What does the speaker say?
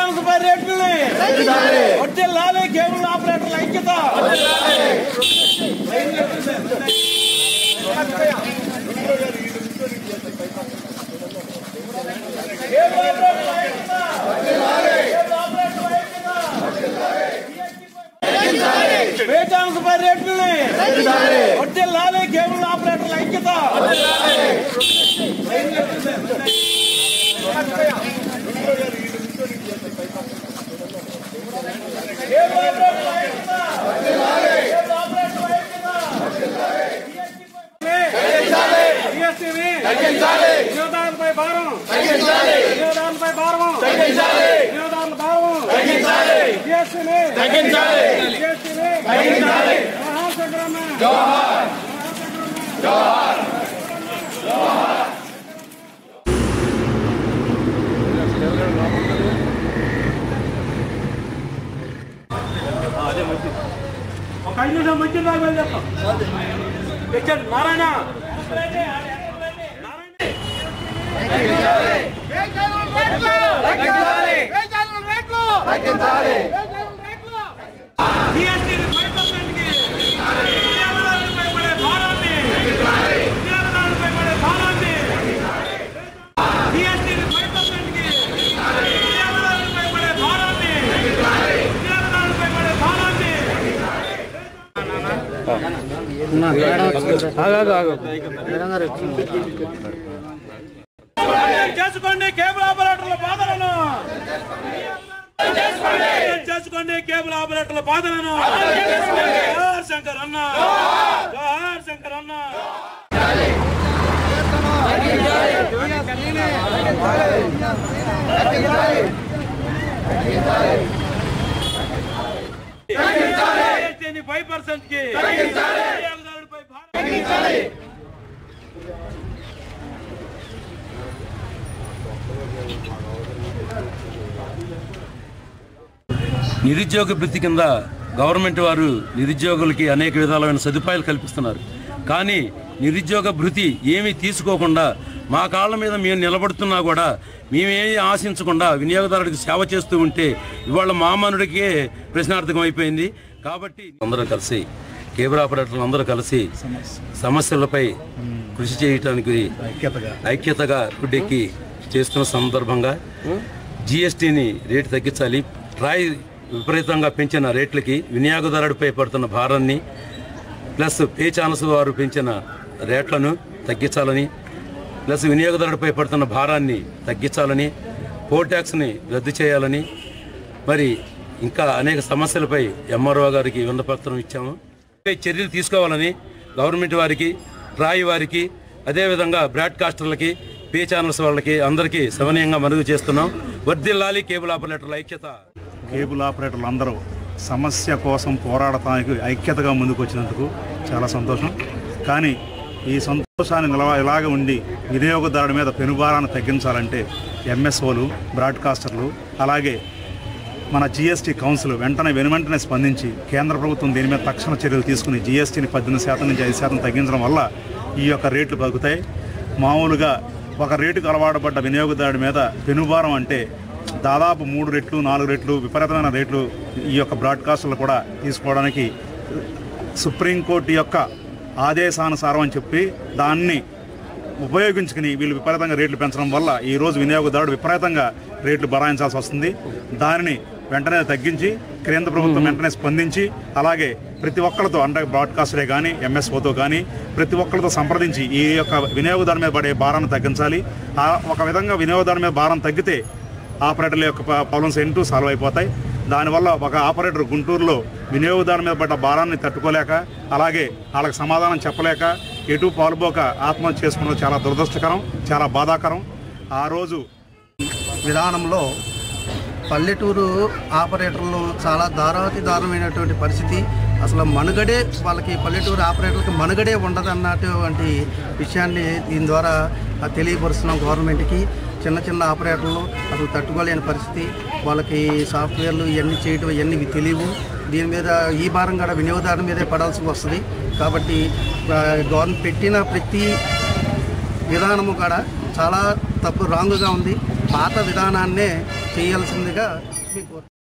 Transfer రేట్లని వర్తిల్లాలి cable ఆపరేటర్ల ఐక్యత కేబుల్ ఆపరేటర్ల ఐక్యత. కేబుల్ ఆపరేటర్ల ఐక్యత. పే ట్రాన్స్ఫర్ రేట్లని వర్తిల్లాలి కేబుల్ ఆపరేటర్ల ఐక్యత వినియోగదారులపై భారం వినియోగదారులపై భారం వినియోగదారుల భారం జిఎస్టీని జిఎస్టీని మహాశంకరన్న ఒక ఐదు నిమిషం మంచి దాకా వెళ్ళేస్తాం తెచ్చండి నారాయణ జీఎస్టీని ఫైవ్ పర్సెంట్కి వినియోగదారులపై పడే భారాన్ని వినియోగదారులపై పడే భారాన్ని జీఎస్టీని ఫైవ్ పర్సెంట్కి వినియోగదారులపై పడే భారాన్ని వినియోగదారులపై పడే భారాన్ని అర్థం చేసుకోండి కేబుల్ ఆపరేటర్ల బాధలను అర్థం చేసుకోండి కేబుల్ ఆపరేటర్ల బాధలను జోహార్ శంకర్ అన్న జోహార్ శంకర్ అన్న ఫైవ్ పర్సెంట్ కి వినియోగదారులపై భారం నిరుద్యోగ వృత్తి కింద గవర్నమెంట్ వారు నిరుద్యోగులకి అనేక విధాలైన సదుపాయాలు కల్పిస్తున్నారు కానీ నిరుద్యోగ భృతి ఏమీ తీసుకోకుండా మా కాళ్ళ మీద మేము నిలబడుతున్నా కూడా మేమేమీ ఆశించకుండా వినియోగదారుడికి సేవ చేస్తూ ఉంటే ఇవాళ మామనుడికే ప్రశ్నార్థకం అయిపోయింది కాబట్టి అందరం కలిసి కేబుల్ ఆపరేటర్లు అందరూ కలిసి సమస్యలపై కృషి చేయటానికి ఐక్యతగా గుడ్డెక్కి చేస్తున్న సందర్భంగా జిఎస్టీని రేటు తగ్గించాలి ట్రాయ్ విపరీతంగా పెంచిన రేట్లకి వినియోగదారుడిపై పడుతున్న భారాన్ని ప్లస్ పే ఛానల్స్ వారు పెంచిన రేట్లను తగ్గించాలని ప్లస్ వినియోగదారుడిపై పడుతున్న భారాన్ని తగ్గించాలని పోల్ ట్యాక్స్ని రద్దు చేయాలని మరి ఇంకా అనేక సమస్యలపై ఎంఆర్ఓ గారికి విన్నపత్రం ఇచ్చాము పై చర్యలు తీసుకోవాలని గవర్నమెంట్ వారికి ట్రాయ్ వారికి అదేవిధంగా బ్రాడ్కాస్టర్లకి పే ఛానల్స్ వాళ్ళకి అందరికీ సమనీయంగా మరుగు చేస్తున్నాం వర్దిల్లాలి కేబుల్ ఆపరేటర్ల ఐక్యత కేబుల్ ఆపరేటర్లు అందరూ సమస్య కోసం పోరాడటానికి ఐక్యతగా ముందుకు వచ్చినందుకు చాలా సంతోషం కానీ ఈ సంతోషాన్ని నిలవ ఇలాగ ఉండి వినియోగదారుడి మీద పెనుభారాన్ని తగ్గించాలంటే ఎంఎస్ఓలు బ్రాడ్కాస్టర్లు అలాగే మన జీఎస్టీ కౌన్సిల్ వెంటనే వెనువెంటనే స్పందించి కేంద్ర ప్రభుత్వం దీని మీద తక్షణ చర్యలు తీసుకుని జీఎస్టీని పద్దెనిమిది శాతం నుంచి ఐదు శాతం తగ్గించడం వల్ల ఈ యొక్క రేట్లు తగ్గుతాయి మామూలుగా ఒక రేటుకు అలవాటుపడ్డ వినియోగదారుడి మీద పెనుభారం అంటే దాదాపు మూడు రెట్లు నాలుగు రెట్లు విపరీతమైన రేట్లు ఈ యొక్క బ్రాడ్కాస్టర్లు కూడా తీసుకోవడానికి సుప్రీంకోర్టు యొక్క ఆదేశానుసారం అని చెప్పి దాన్ని ఉపయోగించుకుని వీళ్ళు విపరీతంగా రేట్లు పెంచడం వల్ల ఈ రోజు వినియోగదారుడు విపరీతంగా రేట్లు బరాయించాల్సి వస్తుంది దానిని వెంటనే తగ్గించి కేంద్ర ప్రభుత్వం వెంటనే స్పందించి అలాగే ప్రతి ఒక్కరితో అంటే బ్రాడ్కాస్టరే కానీ ఎంఎస్ఓతో కానీ ప్రతి ఒక్కరితో సంప్రదించి ఈ యొక్క వినియోగదారు మీద పడే భారాన్ని తగ్గించాలి ఆ ఒక విధంగా వినియోగదారు మీద భారం తగ్గితే ఆపరేటర్ల యొక్క ప్రాబ్లమ్స్ ఏంటూ సాల్వ్ అయిపోతాయి దానివల్ల ఒక ఆపరేటర్ గుంటూరులో వినియోగదారు మీద పడ్డ భారాన్ని తట్టుకోలేక అలాగే వాళ్ళకి సమాధానం చెప్పలేక ఎటు పాల్పోక ఆత్మహత్య చేసుకోవడం చాలా దురదృష్టకరం చాలా బాధాకరం ఆ రోజు విధానంలో పల్లెటూరు ఆపరేటర్లు చాలా దారాతి దారుణమైనటువంటి పరిస్థితి అసలు మనుగడే వాళ్ళకి పల్లెటూరు ఆపరేటర్లకు మనుగడే ఉండదన్నటువంటి విషయాన్ని దీని ద్వారా ఆ, తెలియపరుస్తున్నాం గవర్నమెంట్కి చిన్న చిన్న ఆపరేటర్లు అసలు తట్టుకోలేని పరిస్థితి వాళ్ళకి సాఫ్ట్వేర్లు ఇవన్నీ చేయడం ఇవన్నీ తెలియవు దీని మీద ఈ భారం కూడా వినియోగదారుల మీదే పడాల్సి వస్తుంది కాబట్టి ఆ, గవర్నమెంట్ పెట్టిన ప్రతి విధానము కూడా చాలా తప్పు రాంగ్గా ఉంది పాత విధానాన్నే చేయాల్సిందిగా మీకు